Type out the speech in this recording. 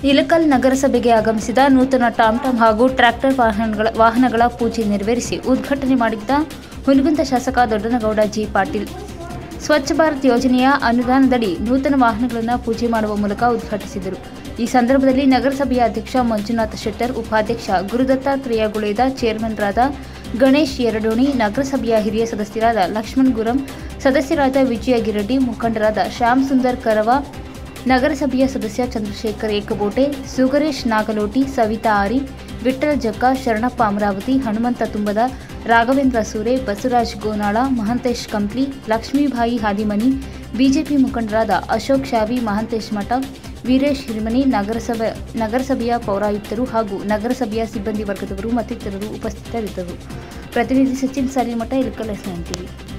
ಇಲಕಲ್ ನಗರಸಭೆಗೆ ಆಗಮಿಸಿದ ನೂತನ ಟಾಮ್ಟಾಮ್ ಹಾಗೂ ಟ್ರ್ಯಾಕ್ಟರ್ ವಾಹನಗಳ ವಾಹನಗಳ ಪೂಜೆ ನೆರವೇರಿಸಿ ಉದ್ಘಾಟನೆ ಮಾಡಿದ್ದ ಹುನಗುಂದ ಶಾಸಕ ದೊಡ್ಡನಗೌಡ ಜಿ ಪಾಟೀಲ್ ಸ್ವಚ್ಛ ಭಾರತ್ ಯೋಜನೆಯ ಅನುದಾನದಡಿ ನೂತನ ವಾಹನಗಳನ್ನು ಪೂಜೆ ಮಾಡುವ ಮೂಲಕ ಉದ್ಘಾಟಿಸಿದರು ಈ ಸಂದರ್ಭದಲ್ಲಿ ನಗರಸಭೆಯ ಅಧ್ಯಕ್ಷ ಮಂಜುನಾಥ ಶೆಟ್ಟರ್ ಉಪಾಧ್ಯಕ್ಷ ಗುರುದತ್ತಾತ್ರೇಯ ಗುಳೇದ ಚೇರ್ಮನ್ರಾದ ಗಣೇಶ್ ಯರಡೋಣಿ ನಗರಸಭೆಯ ಹಿರಿಯ ಸದಸ್ಯರಾದ ಲಕ್ಷ್ಮಣ್ ಗುರಂ ಸದಸ್ಯರಾದ ವಿಜಯ ಗಿರಡ್ಡಿ ಮುಖಂಡರಾದ ಶ್ಯಾಮ್ ಸುಂದರ್ ಕರವ ನಗರಸಭೆಯ ಸದಸ್ಯ ಚಂದ್ರಶೇಖರ್ ಏಕಬೋಟೆ ಸುಗರೇಶ್ ನಾಗಲೋಟಿ ಸವಿತಾ ಆರಿ ವಿಠ್ಠಲ ಜಕ್ಕ ಶರಣಪ್ಪ ಅಮರಾವತಿ ಹನುಮಂತ ತುಂಬದ ರಾಘವೇಂದ್ರ ಸೂರೆ ಬಸವರಾಜ್ ಗೋನಾಳ ಮಹಂತೇಶ್ ಕಂಪ್ಲಿ ಲಕ್ಷ್ಮೀಬಾಯಿ ಹಾದಿಮನಿ ಬಿಜೆಪಿ ಮುಖಂಡರಾದ ಅಶೋಕ್ ಶಾವಿ ಮಹಂತೇಶ್ ಮಠ ವೀರೇಶ್ ಹಿರಿಮನಿ ನಗರಸಭೆ ನಗರಸಭೆಯ ಪೌರಾಯುಕ್ತರು ಹಾಗೂ ನಗರಸಭೆಯ ಸಿಬ್ಬಂದಿ ವರ್ಗದವರು ಮತ್ತಿತರರು ಉಪಸ್ಥಿತರಿದ್ದರು ಪ್ರತಿನಿಧಿ Sachin Salimath Ilkal S nine TV